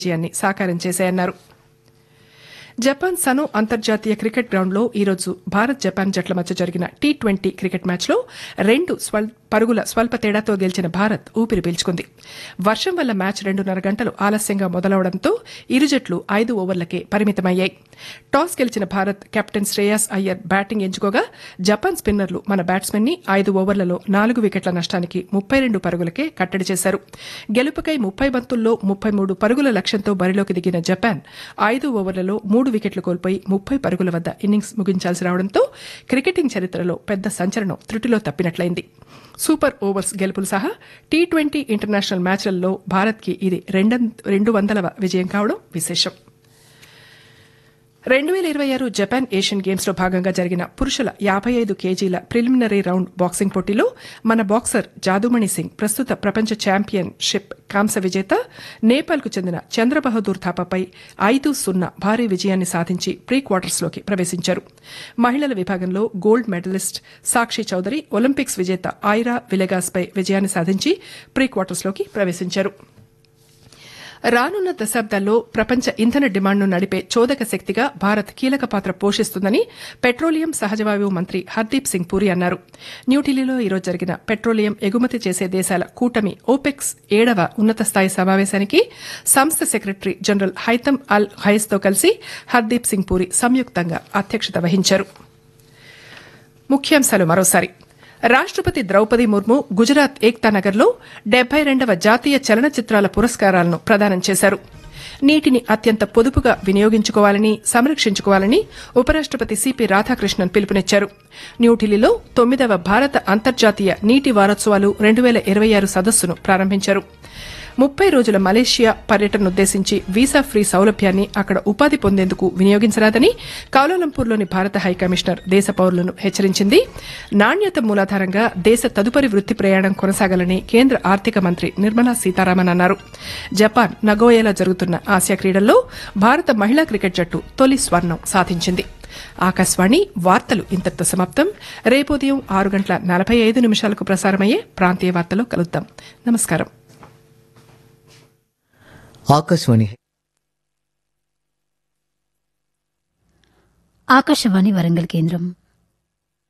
విజయాన్ని సాకారం చేశాయన్నారు జపాన్ సనో అంతర్జాతీయ క్రికెట్ గ్రౌండ్లో ఈరోజు భారత్ జపాన్ జట్ల మధ్య జరిగిన టీ ట్వంటీ క్రికెట్ మ్యాచ్లో రెండు స్వల్- పరుగుల స్వల్ప తేడాతో గెలిచిన భారత్ ఊపిరి పీల్చుకుంది వర్షం వల్ల మ్యాచ్ రెండున్నర గంటలు ఆలస్యంగా మొదలవడంతో ఇరు జట్లు ఐదు ఓవర్లకే పరిమితమయ్యాయి టాస్ గెలిచిన భారత్ కెప్టెన్ శ్రేయాస్ అయ్యర్ బ్యాటింగ్ ఎంచుకోగా జపాన్ స్పిన్నర్లు మన బ్యాట్స్మెన్ ని ఐదు ఓవర్లలో నాలుగు వికెట్ల నష్టానికి ముప్పై రెండు పరుగులకే కట్టడి చేశారు గెలుపుకై ముప్పై బంతుల్లో ముప్పై మూడు పరుగుల లక్ష్యంతో బరిలోకి దిగిన జపాన్ ఐదు ఓవర్లలో మూడు వికెట్లు కోల్పోయి ముప్పై పరుగుల వద్ద ఇన్నింగ్స్ ముగించాల్సి రావడంతో క్రికెటింగ్ చరిత్రలో పెద్ద సంచలనం త్రుటిలో తప్పినట్లయింది సూపర్ ఓవర్స్ గెలుపులు సహా టీ ట్వంటీ ఇంటర్నేషనల్ మ్యాచ్లలో భారత్కి ఇది రెండం- రెండు వందలవ విజయం కావడం విశేషం రెండు వేల ఇరవై ఆరు జపాన్ ఏషియన్ గేమ్స్ లో భాగంగా జరిగిన పురుషుల యాభై ఐదు కేజీల ప్రిలిమినరీ రౌండ్ బాక్సింగ్ పోటీలో మన బాక్సర్ జాదుమణి సింగ్ ప్రస్తుత ప్రపంచ ఛాంపియన్షిప్ కాంస్య విజేత నేపాల్కు చెందిన చంద్రబహదూర్ థాపాపై ఐదు సున్నా భారీ విజయాన్ని సాధించి ప్రీ క్వార్టర్స్లోకి ప్రవేశించారు మహిళల విభాగంలో gold medalist Sakshi Chaudhary Olympics విజేత ఐరా విలెగాస్పై విజయాన్ని సాధించి ప్రీ క్వార్టర్స్లోకి ప్రవేశించారు రానున్న దశాబ్దాల్లో ప్రపంచ ఇంధన డిమాండ్ను నడిపే చోదక శక్తిగా భారత్ కీలక పాత్ర పోషిస్తుందని పెట్రోలియం సహజవాయువు మంత్రి హర్దీప్ సింగ్ పూరి అన్నారు న్యూఢిల్లీలో ఈరోజు జరిగిన పెట్రోలియం ఎగుమతి చేసే దేశాల కూటమి ఓపెక్స్ ఏడవ ఉన్నత స్థాయి సమావేశానికి సంస్థ సెక్రటరీ జనరల్ హైతమ్ అల్ హైస్తో కలిసి హర్దీప్ సింగ్ పూరి సంయుక్తంగా అధ్యక్షత వహించారు ముఖ్యాంశాలు మరోసారి రాష్టపతి ద్రౌపది ముర్ము గుజరాత్ ఏక్తా నగర్లో డెబ్బై రెండవ జాతీయ చలనచిత్రాల పురస్కారాలను ప్రదానం చేశారు నీటిని అత్యంత పొదుపుగా వినియోగించుకోవాలని సంరక్షించుకోవాలని ఉపరాష్టపతి సిపి రాధాకృష్ణన్ పిలుపునిచ్చారు న్యూఢిల్లీలో తొమ్మిదవ భారత అంతర్జాతీయ నీటి వారోత్సవాలు రెండు వేల ఇరవై ఆరు సదస్సును ప్రారంభించారు ముప్పై రోజుల మలేషియా పర్యటననుద్దేశించి వీసా ఫ్రీ సౌలభ్యాన్ని అక్కడ ఉపాధి పొందేందుకు వినియోగించరాదని కౌలాలంపూర్లోని భారత హైకమిషనర్ దేశ పౌరులను హెచ్చరించింది నాణ్యత మూలాధారంగా దేశ తదుపరి వృత్తి ప్రయాణం కొనసాగాలని కేంద్ర ఆర్థిక మంత్రి నిర్మలా సీతారామన్ అన్నారు జపాన్ నగోయాలో జరుగుతున్న ఆసియా క్రీడల్లో భారత మహిళా క్రికెట్ జట్టు తొలి స్వర్ణం సాధించింది ఆకాశవాణి వార్తలు ఇంతటితో సమాప్తం రేపు ఉదయం ఆరు గంటల నలభై ఐదు నిమిషాలకు ప్రసారమయ్యే ప్రాంతీయ వార్తలో కలుద్దాం నమస్కారం ఆకాశవాణి ఆకాశవాణి వరంగల్ కేంద్రం